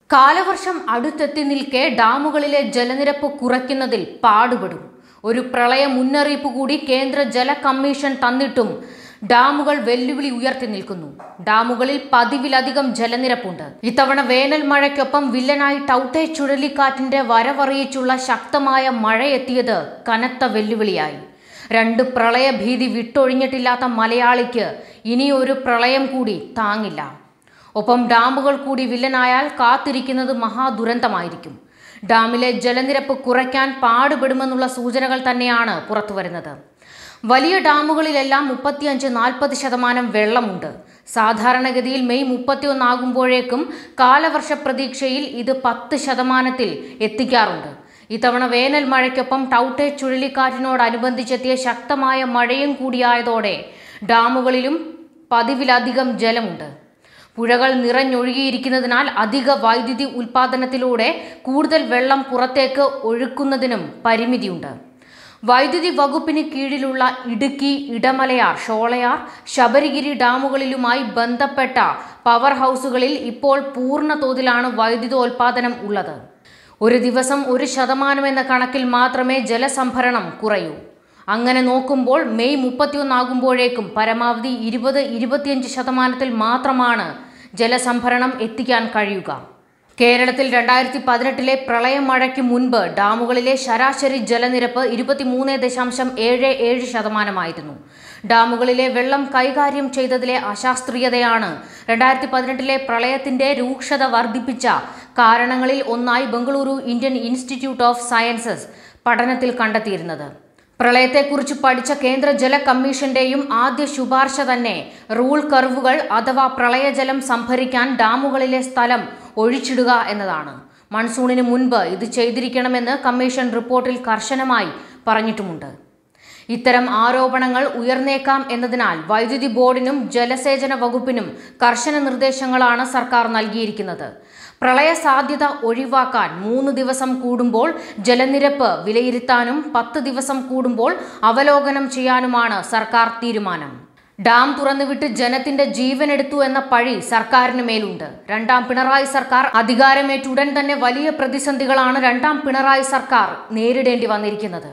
കാലവർഷം അടുത്തെത്തി നിൽക്കെ ഡാമുകളിലെ ജലനിരപ്പ് കുറയ്ക്കുന്നതിൽ പാടുപെടും ഒരു പ്രളയ മുന്നറിയിപ്പ് കൂടി കേന്ദ്ര ജല കമ്മീഷൻ തന്നിട്ടും ഡാമുകൾ വെല്ലുവിളി ഉയർത്തി നിൽക്കുന്നു ഡാമുകളിൽ പതിവിലധികം ജലനിരപ്പുണ്ട് ഇത്തവണ വേനൽ മഴയ്ക്കൊപ്പം വില്ലനായി ടൗട്ടെ ചുഴലിക്കാറ്റിന്റെ വരവറിയിച്ചുള്ള ശക്തമായ മഴയെത്തിയത് കനത്ത വെല്ലുവിളിയായി രണ്ട് പ്രളയഭീതി വിട്ടൊഴിഞ്ഞിട്ടില്ലാത്ത മലയാളിക്ക് ഇനി ഒരു പ്രളയം കൂടി താങ്ങില്ല ഒപ്പം ഡാമുകൾ കൂടി വില്ലനായാൽ കാത്തിരിക്കുന്നത് മഹാദുരന്തമായിരിക്കും ഡാമിലെ ജലനിരപ്പ് കുറയ്ക്കാൻ പാടുപെടുമെന്നുള്ള സൂചനകൾ തന്നെയാണ് പുറത്തുവരുന്നത് വലിയ ഡാമുകളിലെല്ലാം മുപ്പത്തിയഞ്ച് നാൽപ്പത് ശതമാനം വെള്ളമുണ്ട് സാധാരണഗതിയിൽ മെയ് മുപ്പത്തിയൊന്നാകുമ്പോഴേക്കും കാലവർഷ പ്രതീക്ഷയിൽ ഇത് പത്ത് ശതമാനത്തിൽ എത്തിക്കാറുണ്ട് ഇത്തവണ വേനൽ മഴയ്ക്കൊപ്പം ടൗട്ടെ ചുഴലിക്കാറ്റിനോടനുബന്ധിച്ചെത്തിയ ശക്തമായ മഴയും കൂടിയായതോടെ ഡാമുകളിലും പതിവിലധികം ജലമുണ്ട് പുഴകൾ നിറഞ്ഞൊഴുകിയിരിക്കുന്നതിനാൽ അധിക വൈദ്യുതി ഉൽപാദനത്തിലൂടെ കൂടുതൽ വെള്ളം പുറത്തേക്ക് ഒഴുക്കുന്നതിനും പരിമിതിയുണ്ട് വൈദ്യുതി വകുപ്പിന് കീഴിലുള്ള ഇടുക്കി ഇടമലയാർ ഷോളയാർ ശബരിഗിരി ഡാമുകളിലുമായി ബന്ധപ്പെട്ട പവർ ഹൗസുകളിൽ ഇപ്പോൾ പൂർണ്ണ തോതിലാണ് വൈദ്യുതോൽപാദനം ഉള്ളത് ഒരു ദിവസം ഒരു ശതമാനം എന്ന കണക്കിൽ മാത്രമേ ജലസംഭരണം കുറയൂ അങ്ങനെ നോക്കുമ്പോൾ മെയ് മുപ്പത്തിയൊന്നാകുമ്പോഴേക്കും പരമാവധി ഇരുപത് ഇരുപത്തിയഞ്ച് ശതമാനത്തിൽ മാത്രമാണ് ജലസംഭരണം എത്തിക്കാൻ കഴിയുക കേരളത്തിൽ രണ്ടായിരത്തി പതിനെട്ടിലെ പ്രളയമഴയ്ക്ക് മുൻപ് ഡാമുകളിലെ ശരാശരി ജലനിരപ്പ് ഇരുപത്തിമൂന്ന് ദശാംശം ഏഴ് ഏഴ് ശതമാനമായിരുന്നു ഡാമുകളിലെ വെള്ളം കൈകാര്യം ചെയ്തതിലെ അശാസ്ത്രീയതയാണ് രണ്ടായിരത്തി പതിനെട്ടിലെ പ്രളയത്തിന്റെ രൂക്ഷത വർദ്ധിപ്പിച്ച കാരണങ്ങളിൽ ഒന്നായി Bengaluru Indian institute of sciences പഠനത്തിൽ കണ്ടെത്തിയിരുന്നത് പ്രളയത്തെക്കുറിച്ച് പഠിച്ച കേന്ദ്ര ജല കമ്മീഷന്റെയും ആദ്യ ശുപാർശ തന്നെ റൂൾ കർവുകൾ അഥവാ പ്രളയജലം സംഭരിക്കാൻ ഡാമുകളിലെ സ്ഥലം ഒഴിച്ചിടുക എന്നതാണ് മൺസൂണിന് മുൻപ് ഇത് ചെയ്തിരിക്കണമെന്ന് കമ്മീഷൻ റിപ്പോർട്ടിൽ കർശനമായി പറഞ്ഞിട്ടുമുണ്ട് ഇത്തരം ആരോപണങ്ങൾ ഉയർന്നേക്കാം എന്നതിനാൽ വൈദ്യുതി ബോർഡിനും ജലസേചന വകുപ്പിനും കർശന നിർദ്ദേശങ്ങളാണ് സർക്കാർ നൽകിയിരിക്കുന്നത് പ്രളയ സാധ്യത ഒഴിവാക്കാൻ മൂന്ന് ദിവസം കൂടുമ്പോൾ ജലനിരപ്പ് വിലയിരുത്താനും പത്ത് ദിവസം കൂടുമ്പോൾ അവലോകനം ചെയ്യാനുമാണ് സർക്കാർ തീരുമാനം ഡാം തുറന്നുവിട്ട് ജനത്തിന്റെ ജീവനെടുത്തു എന്ന പഴി സർക്കാരിന് മേലുണ്ട് രണ്ടാം പിണറായി സർക്കാർ അധികാരമേറ്റ ഉടൻ തന്നെ വലിയ പ്രതിസന്ധികളാണ് രണ്ടാം പിണറായി സർക്കാർ നേരിടേണ്ടി വന്നിരിക്കുന്നത്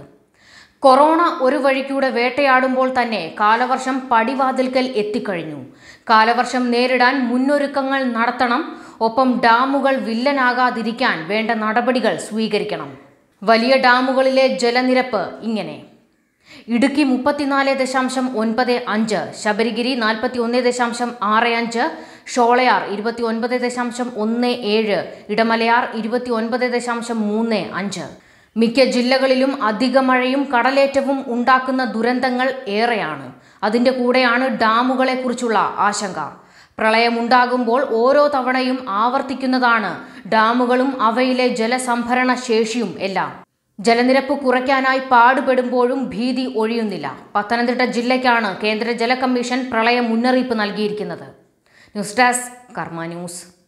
കൊറോണ ഒരു വഴിക്കൂടെ വേട്ടയാടുമ്പോൾ തന്നെ കാലവർഷം പടിവാതിൽക്കൽ എത്തിക്കഴിഞ്ഞു കാലവർഷം നേരിടാൻ മുന്നൊരുക്കങ്ങൾ നടത്തണം ഒപ്പം ഡാമുകൾ വില്ലനാകാതിരിക്കാൻ വേണ്ട നടപടികൾ സ്വീകരിക്കണം വലിയ ഡാമുകളിലെ ജലനിരപ്പ് ഇങ്ങനെ ഇടുക്കി മുപ്പത്തിനാല് ദശാംശം ഒൻപത് അഞ്ച് ശബരിഗിരി നാൽപ്പത്തി ഒന്ന് ദശാംശം ആറ് അഞ്ച് ഷോളയാർ ഇരുപത്തി ഒൻപത് ദശാംശം ഒന്ന് ഏഴ് ഇടമലയാർ ഇരുപത്തി ഒൻപത് ദശാംശം മൂന്ന് അഞ്ച് മിക്ക ജില്ലകളിലും അധിക മഴയും കടലേറ്റവും ഉണ്ടാക്കുന്ന ദുരന്തങ്ങൾ ഏറെയാണ് അതിൻ്റെ കൂടെയാണ് ഡാമുകളെക്കുറിച്ചുള്ള ആശങ്ക പ്രളയമുണ്ടാകുമ്പോൾ ഓരോ തവണയും ആവർത്തിക്കുന്നതാണ് ഡാമുകളും അവയിലെ ജലസംഭരണ ശേഷിയും എല്ലാം ജലനിരപ്പ് കുറയ്ക്കാനായി പാടുപെടുമ്പോഴും ഭീതി ഒഴിയുന്നില്ല പത്തനംതിട്ട ജില്ലയ്ക്കാണ് കേന്ദ്ര ജല കമ്മീഷൻ പ്രളയ മുന്നറിയിപ്പ് നൽകിയിരിക്കുന്നത് ന്യൂസ് ഡെസ്ക് കർമ്മ ന്യൂസ്